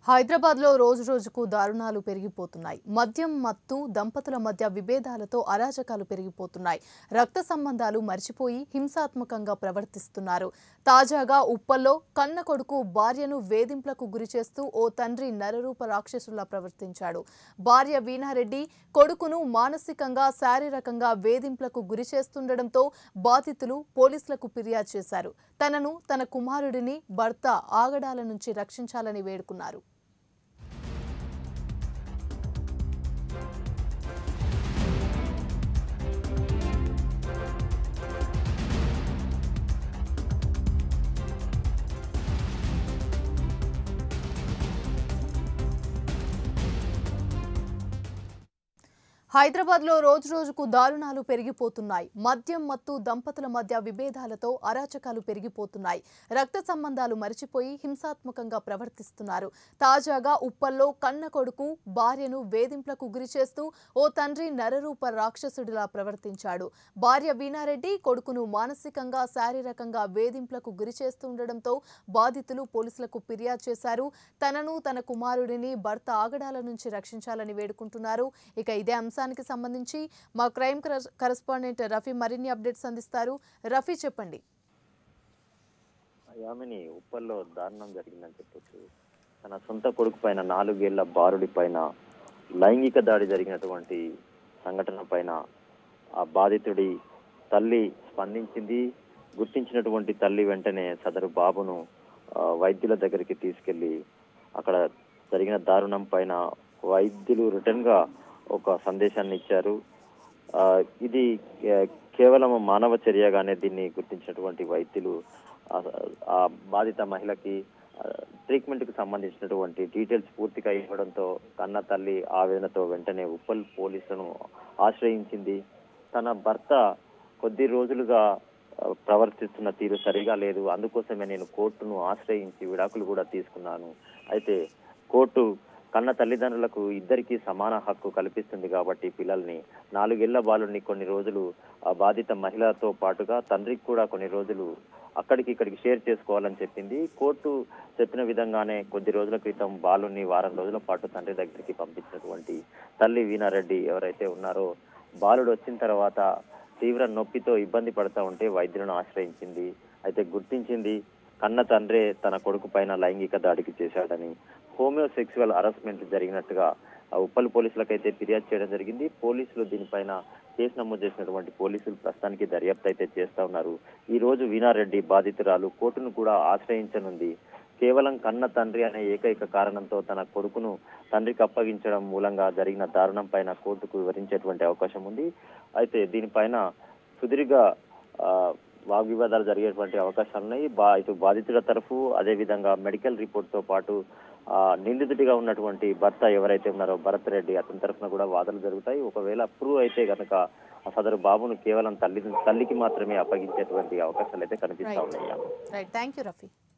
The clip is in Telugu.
హైదరాబాద్ లో రోజు రోజుకు దారుణాలు పెరిగిపోతున్నాయి మద్యం మత్తు దంపతుల మధ్య విభేదాలతో అరాచకాలు పెరిగిపోతున్నాయి రక్త సంబంధాలు మర్చిపోయి హింసాత్మకంగా ప్రవర్తిస్తున్నారు తాజాగా ఉప్పల్లో కన్న కొడుకు భార్యను వేధింపులకు గురిచేస్తూ ఓ తండ్రి నరరూప రాక్షసులా ప్రవర్తించాడు భార్య వీణారెడ్డి కొడుకును మానసికంగా శారీరకంగా వేధింపులకు గురిచేస్తుండటంతో బాధితులు పోలీసులకు ఫిర్యాదు చేశారు తనను తన కుమారుడిని భర్త ఆగడాల నుంచి రక్షించాలని వేడుకున్నారు హైదరాబాద్ లో రోజు రోజుకు దారుణాలు పెరిగిపోతున్నాయి మద్యం మత్తు దంపతుల మధ్య విభేదాలతో అరాచకాలు పెరిగిపోతున్నాయి రక్త సంబంధాలు మరిచిపోయి హింసాత్మకంగా ప్రవర్తిస్తున్నారు తాజాగా ఉప్పల్లో కన్న కొడుకు భార్యను వేధింపులకు గురిచేస్తూ ఓ తండ్రి నరరూప రాక్షసుడిలా ప్రవర్తించాడు భార్య వీణారెడ్డి కొడుకును మానసికంగా శారీరకంగా వేధింపులకు గురిచేస్తుండటంతో బాధితులు పోలీసులకు ఫిర్యాదు చేశారు తనను తన కుమారుడిని భర్త ఆగడాల నుంచి రక్షించాలని వేడుకుంటున్నారు ఇక ఇదే అంశానికి సంబంధించి మా క్రైమ్ కర- కరెస్పాండెంట్ రఫీ మరిన్ని అప్డేట్స్ అందిస్తారు రఫీ చెప్పండి యామిని ఉప్పల్లో దారుణం జరిగిందని చెప్పొచ్చు తన సొంత కొడుకు పైన నాలుగేళ్ల బారుడి పైన లైంగిక దాడి జరిగినటువంటి సంఘటన పైన ఆ బాధితుడి తల్లి స్పందించింది గుర్తించినటువంటి తల్లి వెంటనే సదరు బాబును ఆ, వైద్యుల దగ్గరికి తీసుకెళ్లి అక్కడ జరిగిన దారుణం పైన వైద్యులు రిటర్న్ గా ఒక సందేశాన్ని ఇచ్చారు ఆ, ఇది కే- కేవలం మానవ చర్యగానే దీన్ని గుర్తించినటువంటి వైద్యులు ఆ- ఆ బాధిత మహిళకి ట్రీట్మెంట్ కి సంబంధించినటువంటి డీటెయిల్స్ పూర్తిగా ఇవ్వడంతో కన్న తల్లి ఆవేదనతో వెంటనే ఉప్పల్ పోలీసులను ఆశ్రయించింది తన భర్త కొద్ది రోజులుగా ఆ, ప్రవర్తిస్తున్న తీరు సరిగా లేదు అందుకోసమే నేను కోర్టును ఆశ్రయించి విడాకులు కూడా తీసుకున్నాను అయితే కోర్టు కన్న తల్లిదండ్రులకు ఇద్దరికీ సమాన హక్కు కల్పిస్తుంది కాబట్టి పిల్లల్ని నాలుగేళ్ల బాలుని కొన్ని రోజులు ఆ బాధిత మహిళతో పాటుగా తండ్రికి కూడా కొన్ని రోజులు అక్కడికి ఇక్కడికి షేర్ చేసుకోవాలని చెప్పింది కోర్టు చెప్పిన విధంగానే కొద్ది రోజుల క్రితం బాలుని వారం రోజుల పాటు తండ్రి దగ్గరికి పంపించినటువంటి తల్లి వీణారెడ్డి ఎవరైతే ఉన్నారో బాలుడు వచ్చిన తర్వాత తీవ్ర నొప్పితో ఇబ్బంది పడతా ఉంటే వైద్యులను ఆశ్రయించింది అయితే గుర్తించింది కన్న తండ్రే తన కొడుకు పైన లైంగిక దాడికి చేశాడని హోమియోసెక్సువల్ హరాస్మెంట్ జరిగినట్టుగా ఆ ఉప్పల్ పోలీసులకైతే ఫిర్యాదు చేయడం జరిగింది పోలీసులు దీనిపైన కేసు నమోదు చేసినటువంటి పోలీసులు ప్రస్తుతానికి దర్యాప్తు అయితే చేస్తా ఉన్నారు ఈ రోజు వీణారెడ్డి బాధితురాలు కోర్టును కూడా ఆశ్రయించనుంది కేవలం కన్న తండ్రి అనే ఏకైక కారణంతో తన కొడుకును తండ్రికి అప్పగించడం మూలంగా జరిగిన దారుణం పైన కోర్టుకు వివరించేటువంటి అవకాశం ఉంది అయితే దీనిపైన సుదీర్ఘ ఆ, వాగ్వివాదాలు జరిగేటువంటి అవకాశాలు ఉన్నాయి బా ఇటు బాధితుల తరఫు అదే విధంగా మెడికల్ రిపోర్ట్ తో పాటు ఆ, నిందితుడిగా ఉన్నటువంటి భర్త ఎవరైతే ఉన్నారో భరత్ రెడ్డి అతని తరఫున కూడా వాదనలు జరుగుతాయి ఒకవేళ ప్రూవ్ అయితే గనక ఆ సదరు బాబును కేవలం తల్లి తల్లికి మాత్రమే అప్పగించేటువంటి అవకాశాలు అయితే కనిపిస్తా Right. ఉన్నాయి రైట్ థ్యాంక్ యూ రఫీ